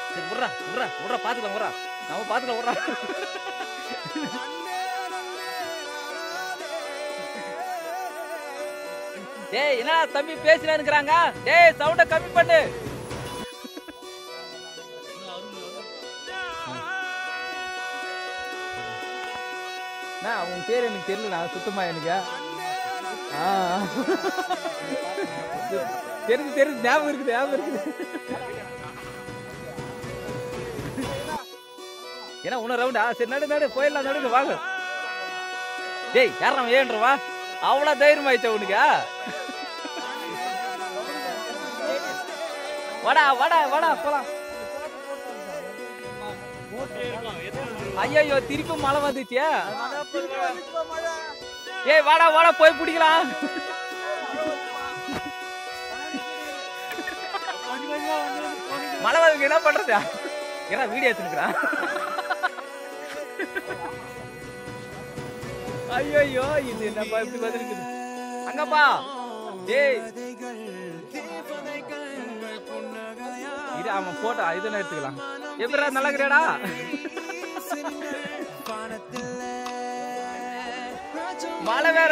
சரி விட்றா விட்றா விட்றா பார்த்துக்கலாம் விட்றா நம்ம பார்த்துக்கலாம் விட்றா டேய் என்ன தம்பி பேசினா இருக்கிறாங்க டேய் சவுண்ட கம்மி பண்ணு நான் உன் பேர் எனக்கு தெரியலண்ணா சுத்தமா எனக்கு ஆ தெரிஞ்சு தெரிஞ்சு ஞாபகம் இருக்குது ஞாபகம் இருக்குது ஏன்னா உன்ன ரவுண்டா சரி நடு நடு போயிடலாம் நடுங்க வாங்க டேய் யாரா ஏன்ற வா அவ்வளோ தைரியம் ஆயிடுச்சா உனக்கு வாடா வாடா வாடா போலாம் ஐயோ திருப்பி மழை வந்துச்சு ஏய் வாடா வாடா போய் பிடிக்கலாம் மழை வந்து என்ன பண்றது ஏன்னா வீடியோ எடுத்துக்கிறான் ஐயோ இது என்னப்பா இப்படி பதிலுக்குது அங்கப்பா டேய் இது அவன் போட்டா இது எடுத்துக்கலாம் எப்படிடா நல்லா இருக்கிறாடா மழை வேற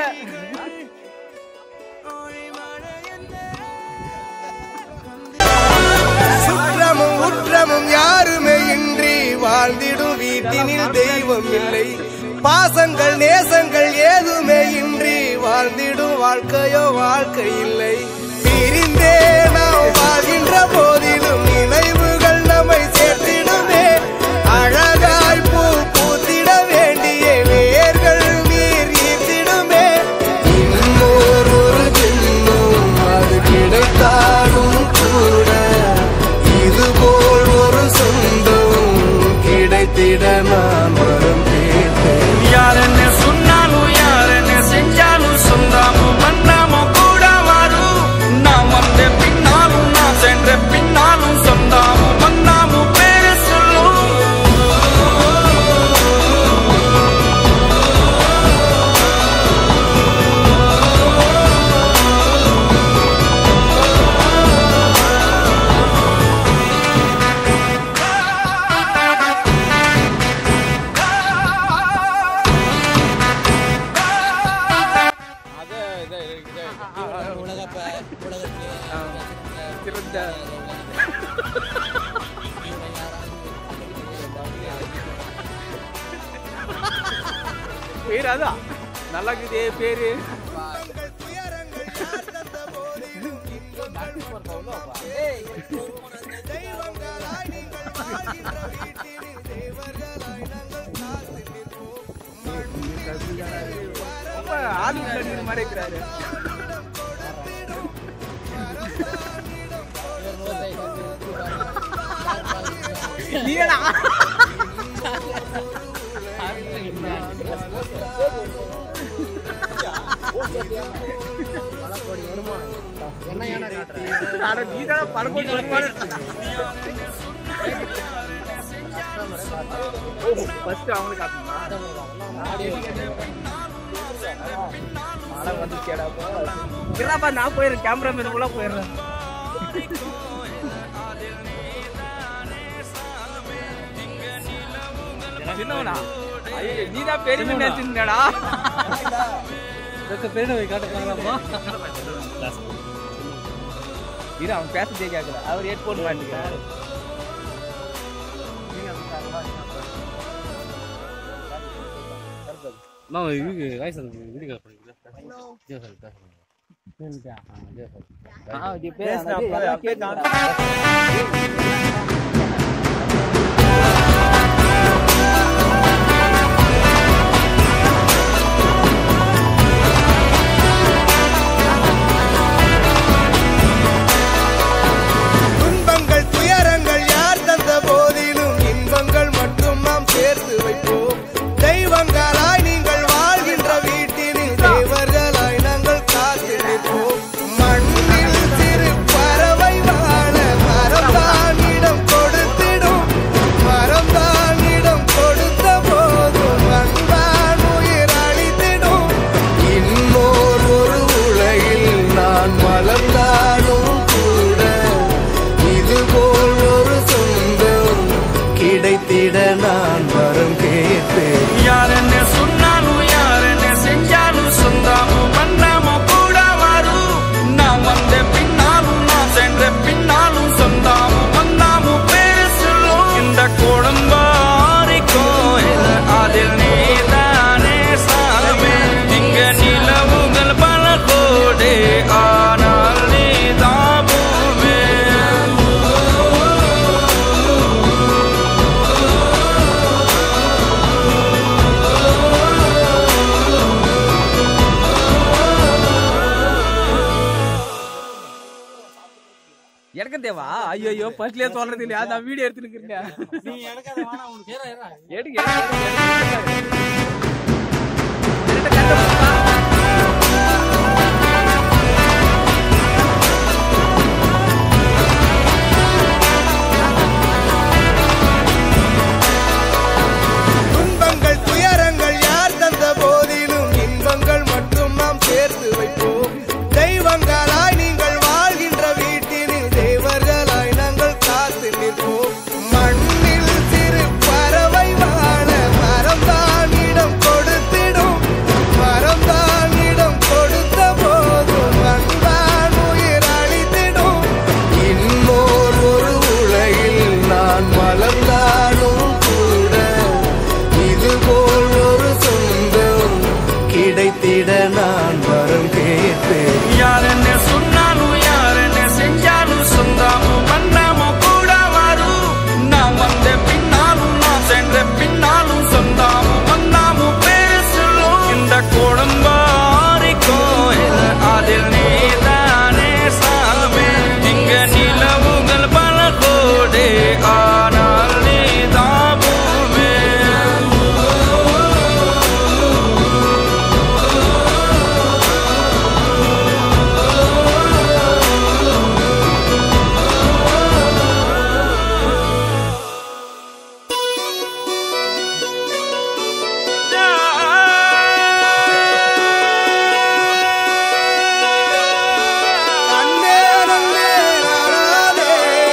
சுற்றமும் உற்றமும் யாருமே இன்றி வாழ்ந்திடும் வீட்டினில் தெய்வம் இல்லை பாசங்கள் நேசங்கள் ஏதுமே இன்றி வாழ்ந்திடும் வாழ்க்கையோ வாழ்க்கை இல்லை பிரிந்தே நாம் வாழ்கின்ற போதிலும் நினைவுகள் நம்மை சேர்த்திடுமே அழகாய் பூ பூத்திட வேண்டிய வேர்கள் நீர் ஈர்த்திடுமே இன்னொரு ஒரு ஜென்மம் அது கிடைத்தாலும் கூட இதுபோல் ஒரு சொந்தம் கிடைத்திட நான் வரம் கேட்டேன் யார் என்ன சொன்னாலும் யார் என்ன செஞ்சாலும் சொந்தாமும் மன்னாமும் கூட வரும் நான் வந்த பின்னாலும் நான் சென்ற பின்னாலும் சொந்தாமும் மன்னாமும் பேரு சொல்லும் சிறந்த பேர் அதான் நல்லா இருக்குதே பேரு ரொம்ப ஆளு நடிகர் மாதிரி இருக்கிறாரு நீடா அட நீதான பல கோடி வருமானம் ஃபர்ஸ்ட் அவங்களுக்கு காட்டணுமா மழை வந்து கேடாப்பா இல்லப்பா நான் போயிடுறேன் கேமராமேன் கூட போயிடுறேன் சின்னவனா ஐயோ நீதான் பெரிய நினைச்சிருந்தடா பெரிய காட்டுறாங்களாமா இது அவன் பேசதே கேட்கல அவர் ஹெட்போன் மாட்டிக்கிறாரு நான் இதுக்கு வாய்ஸ் வீடியோ கால் பண்ணிக்கிறேன் ஜியோ சார் பேசுறேன் துன்பங்கள் துயரங்கள் யார் தந்த போதிலும் இன்பங்கள் மட்டும் நாம் சேர்த்து வைப்போம் தெய்வங்களாய் நீங்கள் வாழ்கின்ற வீட்டினில் தேவர்களாய் நாங்கள் காத்து நிற்போம் மண்ணில் சிறு பறவை வாழ மரம்தான் இடம் கொடு தேவா ஐயோ ஐயோ ஃபர்ஸ்ட்லயே சொல்றது இல்லையா நான் வீடியோ எடுத்துருக்கேன் நீ எடுக்காத வேணாம் உனக்கு ஏறா ஏறா எடுக்க எடுக்க, எடுக்க, எடுக்க. துன்பங்கள் துயரங்கள் யார் தந்த போதிலும் இன்பங்கள் மட்டும் நாம் சேர்த்து வைப்போம் தெய்வங்களாய் நீங்கள் வாழ்கின்ற வீட்டினில் தேவர்களாய் நாங்கள் காத்து நிற்போம் மண்ணில் சிறு பறவை வாழ மரம்தான் இடம் கொடுத்திடும் மரம்தான் இடம் கொடுத்த போதும் அன்பான் உயிர் அளித்திடும் இன்னோர் ஒரு உலகில் நான் மலர்ந்தாலும் கூட இதுபோல் ஒரு சொந்தம் கிடைத்திட நான் வரம் கேட்பேன் யார் என்ன சொன்னாலும் யார் என்ன செஞ்சாலும் சொந்தாமும் பண்ணாமும் கூட வரும் நான் வந்த பின்னாலும் நான் சென்ற பின்னாலும் சொந்தாமும் பண்ணாமும் பேரு சொல்லும் இந்த குடும்பாரி கோயில் அதில் நீதானே சாமி இங்க நிலவுகள் பல கோடி ஆனால் நீதான் பூமி அண்ணே நன்னே நானே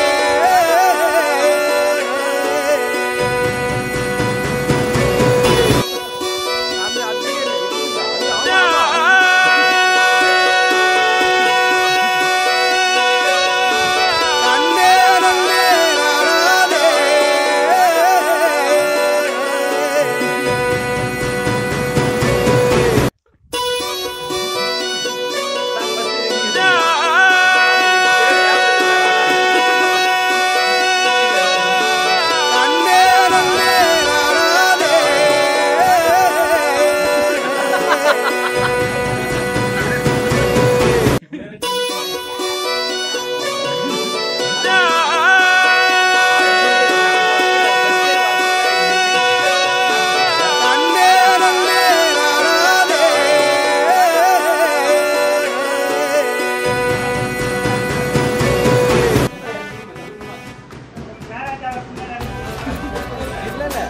அது அதுலயே இல்லை, இது இல்லை. அது ஆமா, ஆமா. அண்ணே நன்னே நானே அண்ணே நன்னே நானே அண்ணே நன்னே நானே இல்ல இல்ல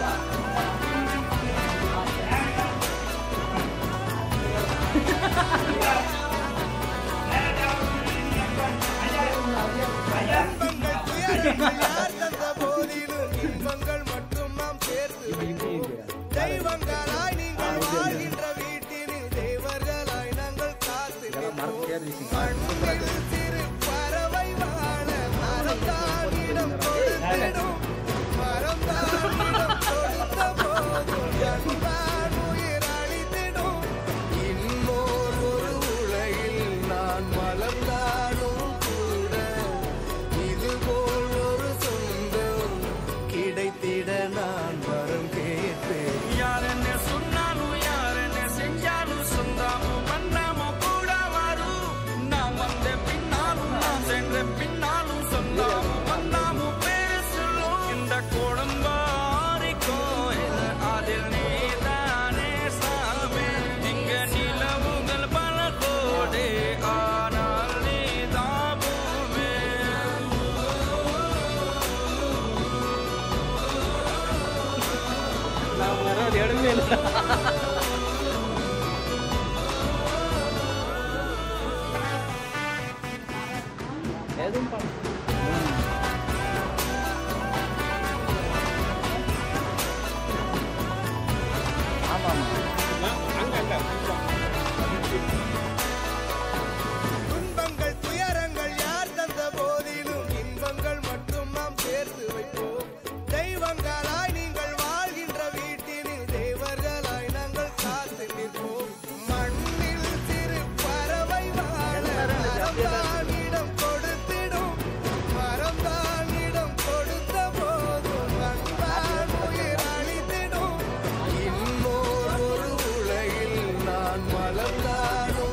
யார் தந்த போதிலும் இன்பங்கள் மட்டும் நாம் சேர்த்து வைப்போம். தெய்வங்களாய் நீங்கள் வாழ்கின்ற வீட்டினில் தேவர்களாய் நாங்கள் காத்து நிற்போம். மண்ணில் சிறு பறவை வாழ மரம்தான் இடம் கொடுத்திடும். மரம்தான் இடம் கொடுத்த போதும் அன்பான் உயிர் அளித்திடும். இன்னோர் ஒரு உலகில் நான் மலர்ந்தாலும் கூட இதுபோல் ஒரு சொந்தம் கிடைத்திட நான் வரம் கேட்பேன் யார் என்ன சொன்னாலும் யார் என்ன செஞ்சாலும் சொந்தாமும் பண்ணாமும் கூட வரும் நான் வந்த பின்னாலும் நான் சென்ற பின்னாலும் சொந்தாமும் பண்ணாமும் பேரு சொல்லும் இந்த குடும்பாரி கோயில் அதில் நீதானே சாமி இங்க நிலவுகள் பல கோடி ஆனால் நீதான் பூமி நான் வேற ஒரு இடமே இல்லை எதுவும் பண்ண ஆமா ஆமா துன்பங்கள் துயரங்கள் யார் தந்த போதிலும் இன்பங்கள் மட்டும் நாம் சேர்த்து வைப்போம் தெய்வங்களாய் நீங்கள் வாழ்கின்ற வீட்டினில் தேவர்களாய் நாங்கள் காத்து நிற்போம் மண்ணில் சிறு பறவை வாழ மரம்தான் இடம் கொடுத்திடும் மரம்தான் இடம் கொடுத்த போதும் அன்பான் உயிர் அளித்திடும் இன்னோர் ஒரு உலகில் நான் மலர்ந்தாலும்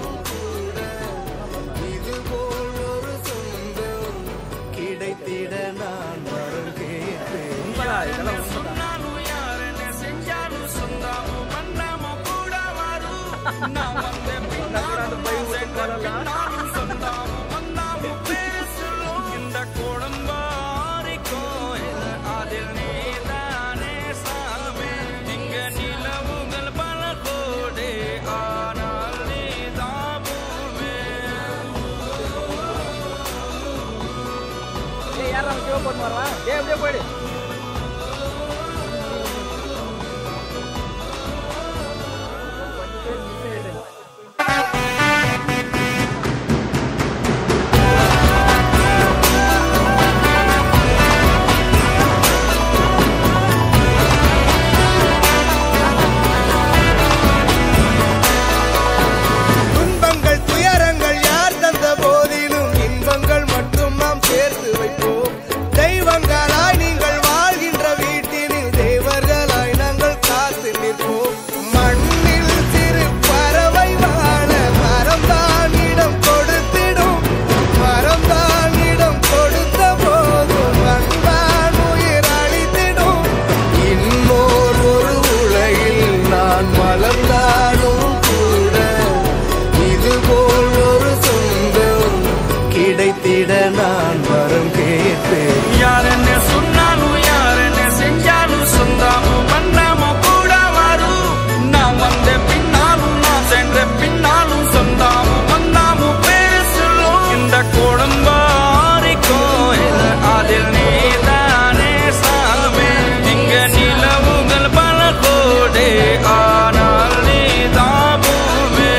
இதெல்லாம் உண்மைதான் சொன்னாலும் யார் என்ன செஞ்சாலும் சொந்தாமும் மண்ணாமும் கூட வரும் நான் வந்த பின்னாலும் நான் சென்ற பின்னாலும் சொந்தாமும் மண்ணாமும் பேசும் இந்த குடும்பாரி கோயில் அதில் நீதானே சாமி இங்க நிலவுகள் பல கோடி ஆனால் நீதான் பூவே ஏய் யாரா சிவ போட்டு வருவான் ஏய் அப்படியே போயிடு துன்பங்கள் துயரங்கள் யார் தந்த போதிலும் இன்பங்கள் மட்டும் நாம் சேர்த்து வைப்போம் தெய்வங்களாய் நீங்கள் வாழ்கின்ற வீட்டினில் தேவர்களாய் நாங்கள் காத்து நிற்போம் மண்ணில் சிறு பறவை வாழ மரம்தான் இடம் கொடுத்திடும் மரம்தான் இடம் கொடுத்த போதும் அன்பான் உயிர் அளித்திடும் இன்னோர் ஒரு உலகில் நான் மலர்ந்தாலும் கூட இதுபோல் ஒரு சொந்தம் கிடைத்திட நான் வரம் கேட்பேன் யார் என்ன சொன்னாலும் யார் என்ன செஞ்சாலும் சொந்தாமும் மண்ணாமும் கூட வரும் நான் வந்த பின்னாலும் நான் சென்ற பின்னாலும் சொந்தாமும் மண்ணாமும் பேசலும் இந்த குடும்பாரி கோயில் அதில் நீதானே சாமி இங்க நிலவுகள் பல கோடி ஆனால் நீதான் பூவே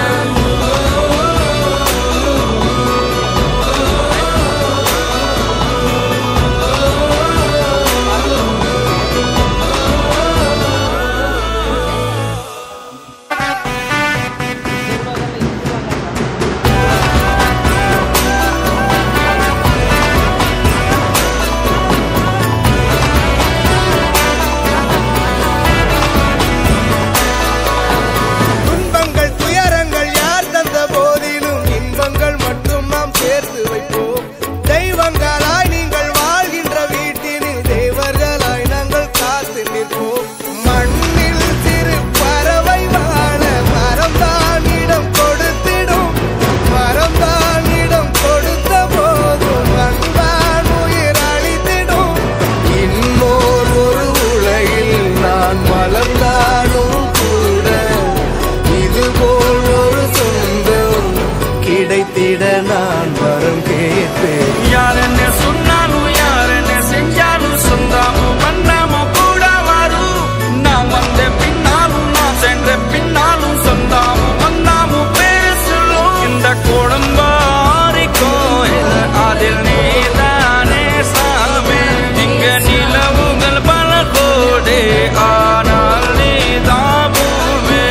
துன்பங்கள் துயரங்கள் யார் தந்த போதிலும் இன்பங்கள் மட்டும் நாம் சேர்த்து வைப்போம் தெய்வங்களாய் நீங்கள் வாழ்கின்ற வீட்டினில் தேவர்களாய் நாங்கள் காத்து நிற்போம் மண்ணில் சிறு பறவை வாழ மரம்தான் இடம் கொடுத்திடும் மரம்தான் இடம் கொடுத்த போதும் அன்பான் உயிர் அளித்திடும் இன்னோர் ஒரு உலகில் நான் மலர்ந்தாலும் கூட இதுபோல் ஒரு சொந்தம் கிடைத்திட நான் வரம் கேட்பேன் யார் என்ன சொன்னாலும் யார் என்ன செஞ்சாலும் சொந்தாமும் மண்ணாமும் கூட வரும் நான் வந்த பின்னாலும் நான் சென்ற பின்னாலும் சொந்தாமும் மண்ணாமும் பேசலும் இந்த குடும்பாரி கோயில் அதில் நீதானே சாமி இங்க நிலவுகள் பல கோடி ஆனால் நீதான் பூவே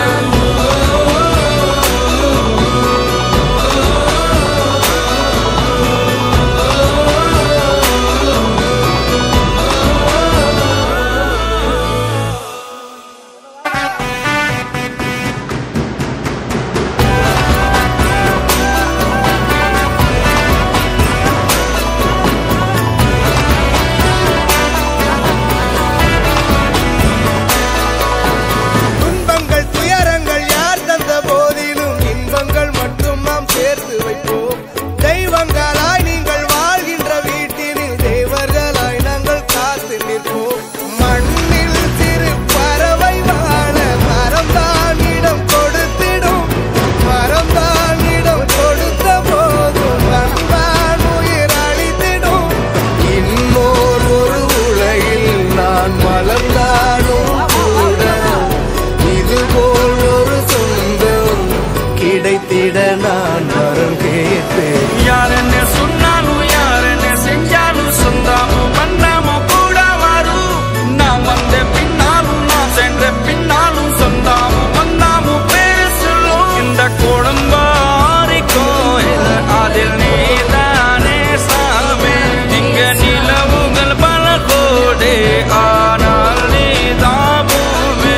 துன்பங்கள் துயரங்கள் யார் தந்த போதிலும் இன்பங்கள் மட்டும் நாம் சேர்த்து வைப்போம் தெய்வங்களாய் நீங்கள் வாழ்கின்ற வீட்டினில் தேவர்களாய் நாங்கள் காத்து நிற்போம் மண்ணில் சிறு பறவை வாழ மரம்தான் இடம் கொடுத்திடும் மரம்தான் இடம் கொடுத்த போதும் அன்பான் உயிர் அளித்திடும் இன்னோர் ஒரு உலகில் நான் மலர்ந்தாலும் கூட இதுபோல் ஒரு சொந்தம் கிடைத்திட நான் வரம் கேட்பேன் யார் என்ன சொன்னாலும் யார் என்ன செஞ்சாலும் சொந்தாமும் மண்ணாமும் கூட வரும் நான் வந்த பின்னாலும் நான் சென்ற பின்னாலும் சொந்தாமும் மண்ணாமும் பேசலும் இந்த குடும்பாரி கோயில் அதில் நீதானே சாமி இங்க நிலவுகள் பல கோடி ஆனால் நீதான் பூவே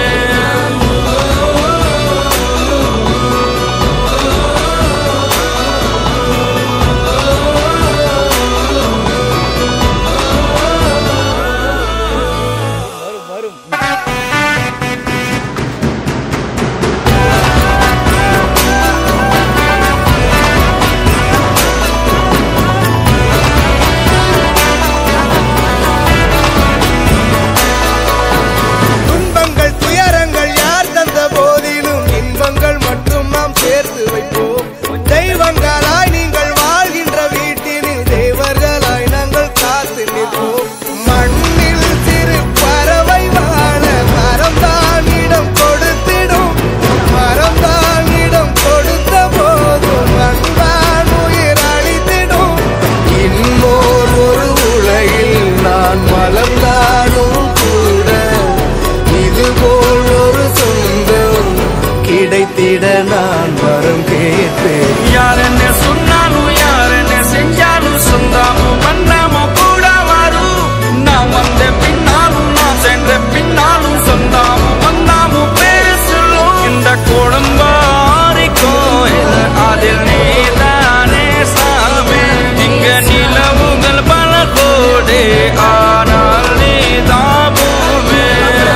நான் வரம் கேட்பேன் யார் என்ன சொன்னாலும் யார் என்ன செஞ்சாலும் சொந்தாமும் மன்னாமும் கூட வரும் நான் வந்த பின்னாலும் நான் சென்ற பின்னாலும் சொந்தாமும் மன்னாமும் பேரு சொல்லும் இந்த குடும்பாரி கோயில் அதில் நீதானே சாமி இங்க நிலவுகள் பல கோடி ஆனால் நீதான் பூவே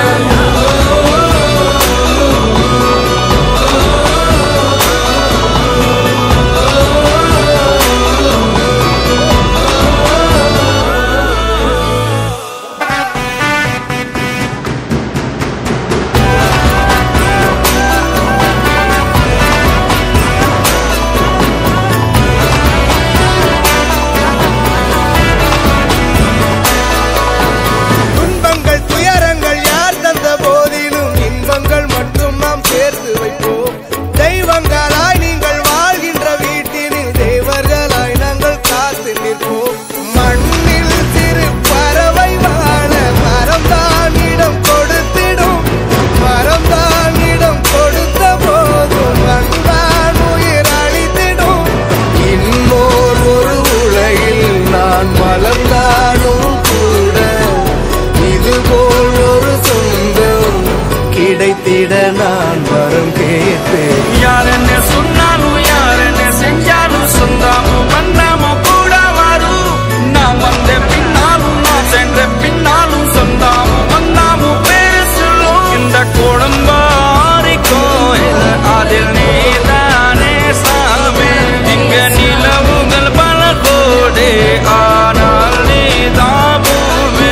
துன்பங்கள் துயரங்கள் யார் தந்த போதிலும் இன்பங்கள் மட்டும் நாம் சேர்த்து வைப்போம் தெய்வங்களாய் நீங்கள் வாழ்கின்ற வீட்டினில் தேவர்களாய் நாங்கள் காத்து நிற்போம் மண்ணில் சிறு பறவை வாழ மரம்தான் இடம் கொடுத்திடும் மரம்தான் இடம் கொடுத்த போதும் அன்பான் உயிர் அளித்திடும் இன்னோர் ஒரு உலகில் நான் மலர்ந்தாலும் கூட இதுபோல் ஒரு சொந்தம் கிடைத்திட நான் வரம் கேட்பேன் யார் என்ன சொன்னாலும் யார் என்ன செஞ்சாலும் சொந்தாமும் மன்னாமும் கூட வரும் நான் வந்த பின்னாலும் நான் சென்ற பின்னாலும் சொந்தாமும் மன்னாமும் பேரு சொல்லும் இந்த குடும்பாரி கோயில் அதில் நீதானே சாமி இங்க நிலவுகள் பல கோடி ஆனால் நீதான் பூவே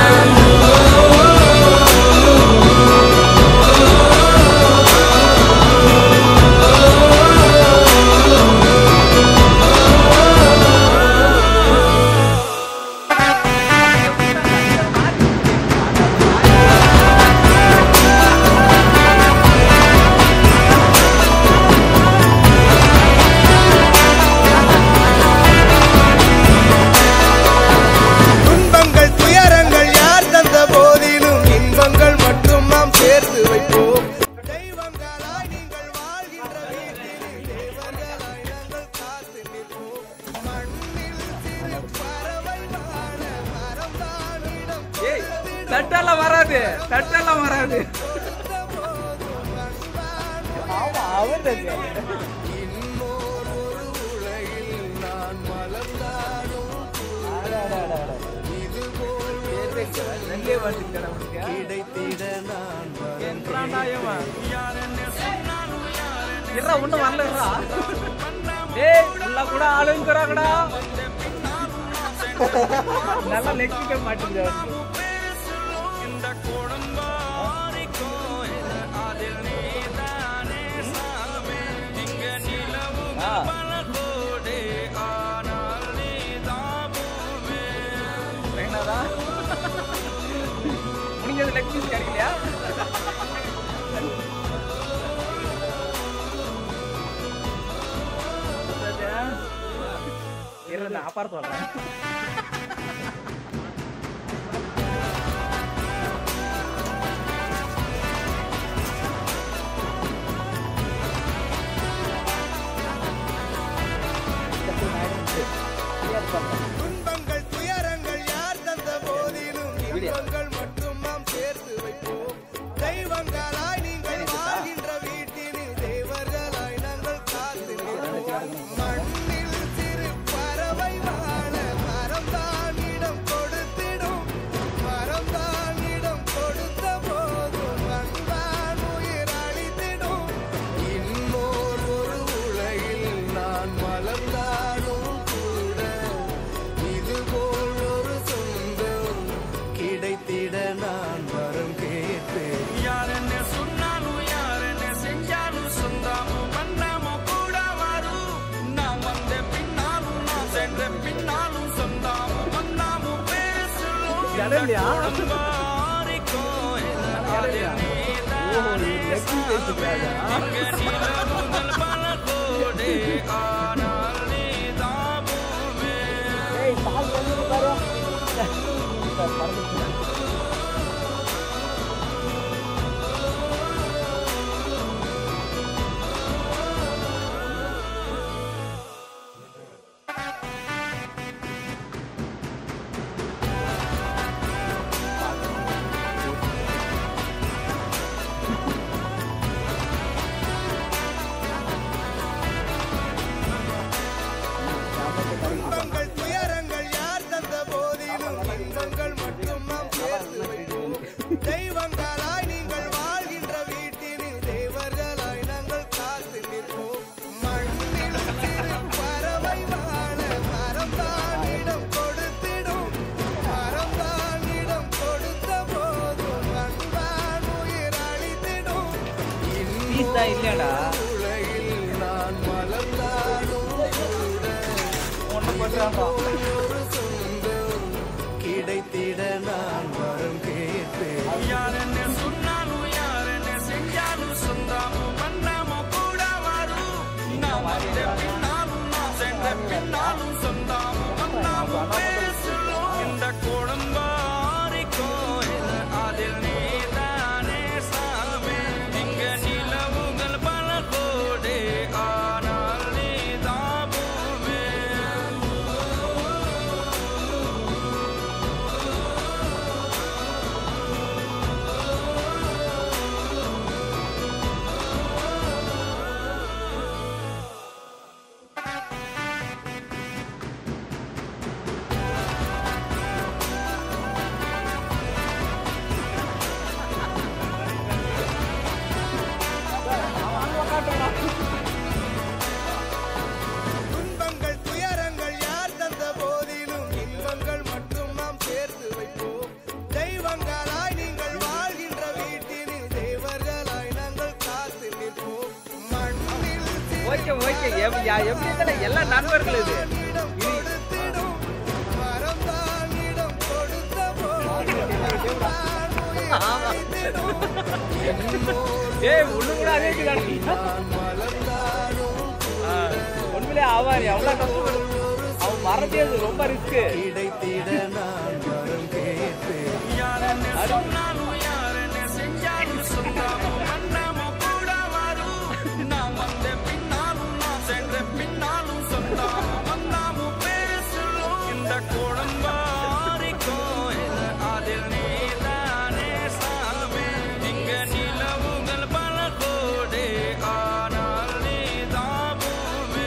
துன்பங்கள் துயரங்கள் யார் தந்த போதிலும் இன்பங்கள் மட்டும் நாம் சேர்த்து வைப்போம் தெய்வங்களாய் நீங்கள் வாழ்கின்ற வீட்டினில் தேவர்களாய் நாங்கள் காத்து நிற்போம் மண்ணில் சிறு பறவை வாழ மரம்தான் இடம் ஏய் தட்டெல்லாம் வராது தட்டெல்லாம் வராது ஆமா அவன் இன்னோர் ஒரு உலகில் நான் மலர்ந்தாலும் இதுபோல் ரெண்டே வந்துட்டு உனக்கு கிடைத்திட நான் வரம் என்றாண்டா இவன் இருடா ஒண்ணும் வரலடா டேய் உள்ள கூட ஆளுங்கிறாங்கடா நல்லா நெக்கிக்க மாட்டேங்குது இந்த குடும்பாரி கோயில் அதில் நீதானே சாமி இங்க நிலவும் ஆ. பல கோடி ஆனால் நீதான் பூவே என்னடா முடிஞ்சது லெக் பீஸ் கிடைக்கலையா இரு நான் அப்பார் சொல்றேன் துன்பங்கள் துயரங்கள் யார் தந்த போதிலும் இன்பங்கள் மட்டும் நாம் சேர்த்து வைப்போம் தெய்வங்களாய் நீங்கள் வாழ்கின்ற வீட்டினில் தேவர்களாய் நாங்கள் காத்து நிற்போம் மண்ணில் சிறு பறவை வாழ மரம்தான் இடம் கொடுத்திடும் மரம்தான் இடம் கொடுத்த போதும் அன்பான் உயிர் அளித்திடும் இன்னோர் ஒரு உலகில் நான் மலர்ந்தாலும் கூட இதுபோல் ஒரு சொந்தம் கிடைத்திட நான் வரம் கேட்பேன் யார் என்ன சொன்னாலும் யார் என்ன செஞ்சாலும் சொந்தாமும் மன்னாமும் கூட வரும் நான் வந்த பின்னாலும் நான் சென்ற பின்னாலும் சொந்தாமும் மன்னாமும் பேரு சொல்லும் இடம் இல்லையா? குடும்பாரி கோயில் அதில் நீதானே லெக் பீஸ் வச்சுக்கிறாங்க இங்க நிலவுகள் பல கோடி ஆனால் நீதான் பூவே ஆ தான் இல்லையாடா உலகில் நான் மலர்ந்தாலும் கூட ஒன்றும் பண்ணுறாங்க ஒரு சொந்தம் கிடைத்திட நான் வரம் கேட்பேன் யாருன்னு சொன்னாலும் யாருன்னு செஞ்சாலும் சொந்தாமும் பண்ணாமும் கூட வரும் நான் வந்த பின்னாலும் நான் சென்ற பின்னாலும் சொந்தாமும் பண்ணாமும் பேசலும் இந்த குடும்பாரி கோயில் அதில் நீதானே சாமி இங்க நிலவுகள் பல கோடி ஆனால் நீதாமுமே துன்பங்கள் துயரங்கள் யார் தந்த போதிலும் இன்பங்கள் மட்டும் நாம் சேர்த்து வைப்போம் தெய்வங்களாய் நீங்கள் வாழ்கின்ற வீட்டினில் தேவர்களாய் நாங்கள் காத்து நிற்போம் மண்ணில் ஓகே ஓகே எப்- யா- எப்படி இருந்தாலும் எல்லா நண்பர்கள் இது இடம் கொடுத்திடும் மரம் தான் இடம் கொடுத்த போதும் தான் உயிர் அளித்திடும். ஏய் ஒண்ணு கூட அதே இருக்காடி நான் மலர்ந்தாலும் உண்மையிலே ஆவாரி அவ்வளோ கஷ்டப்படு அவன் மறந்தது ரொம்ப ரிஸ்க்கு கிடைத்திட நான் வரம் கேட்பேன் யாருன்னு சொன்னாலும் யாருன்னு செஞ்சாலும் சொந்தாமும் பண்ணாமும் கூட வரும் நான் வந்த பின்னாலும் நான் சென்ற பின்னாலும் சொந்தாமும் பண்ணாமும் பேசலும் இந்த குடும்பாரி கோயில் அதில் நீதானே சாமி இங்க நிலவுகள் பல கோடி ஆனால் நீதாமுமே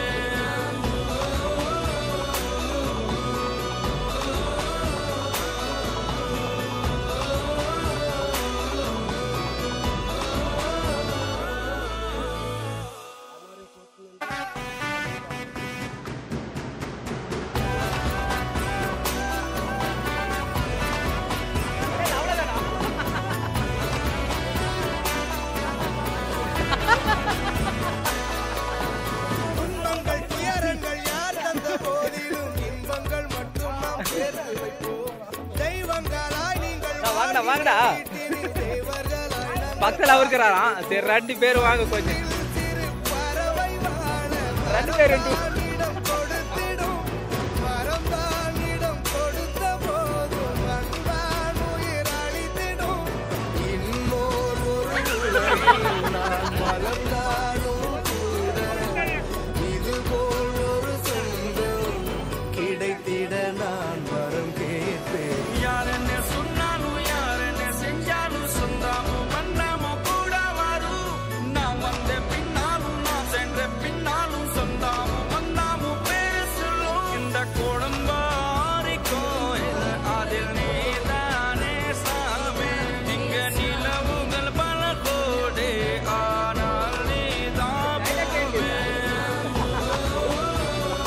துன்பங்கள் துயரங்கள் யார் தந்த போதிலும் இன்பங்கள் மட்டும் நாம் சேர்த்து வைப்போம் தெய்வங்களாய் நீங்கள் நான் வாங்கடா, வாங்கடா. வீட்டினில் தேவர்களாய் நாங்கள் பக்கத்தில் அவருக்கிறாராம் சரி ரெண்டு பேர் வாங்க கொஞ்சம் சிறு பறவை வாழ ரெண்டு பேர் ரெண்டு இடம் கொடுத்திடும் மரம் தான் இடம் கொடுத்த போதும் அன்பான் உயிர் அளித்திடும் இன்னொரு ஒரு உலகில் நான் மலர்ந்தாலும் கூட இதுபோல் ஒரு சொந்தம் கிடைத்திட நான் வரம் கேட்பேன் யாருன்னு சொன்னாலும் யாருன்னு செஞ்சாலும் சொந்தாமும் பண்ணாமும் கூட வரும் நான் வந்த பின்னாலும் நான் சென்ற பின்னாலும் சொந்தாமும் பண்ணாமும் பேசலும் இந்த குடும்பாரி கோயில் அதில் நீதானே சாமி இங்க நிலவுகள் பல கோடி ஆனால் நீதாமுமே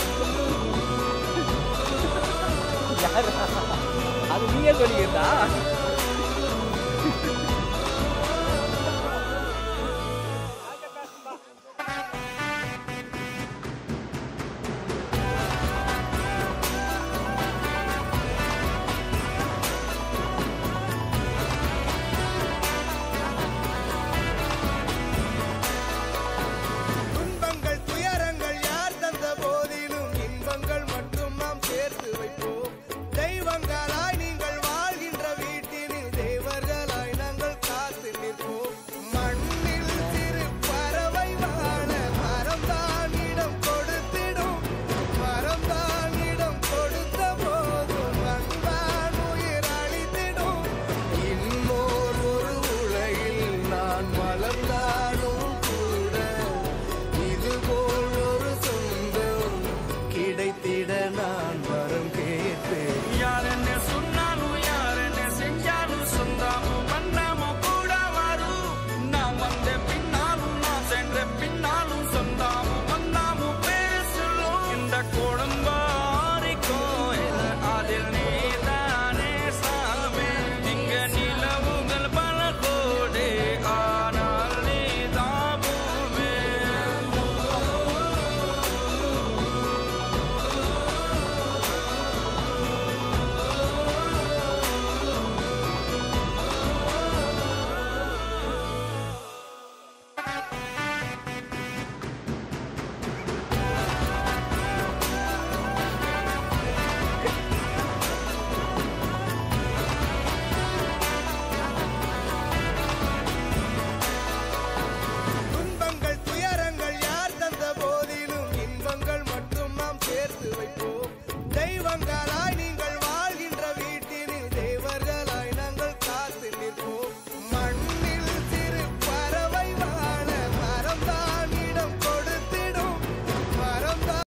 அது நீயே சொல்லிக்கிறதா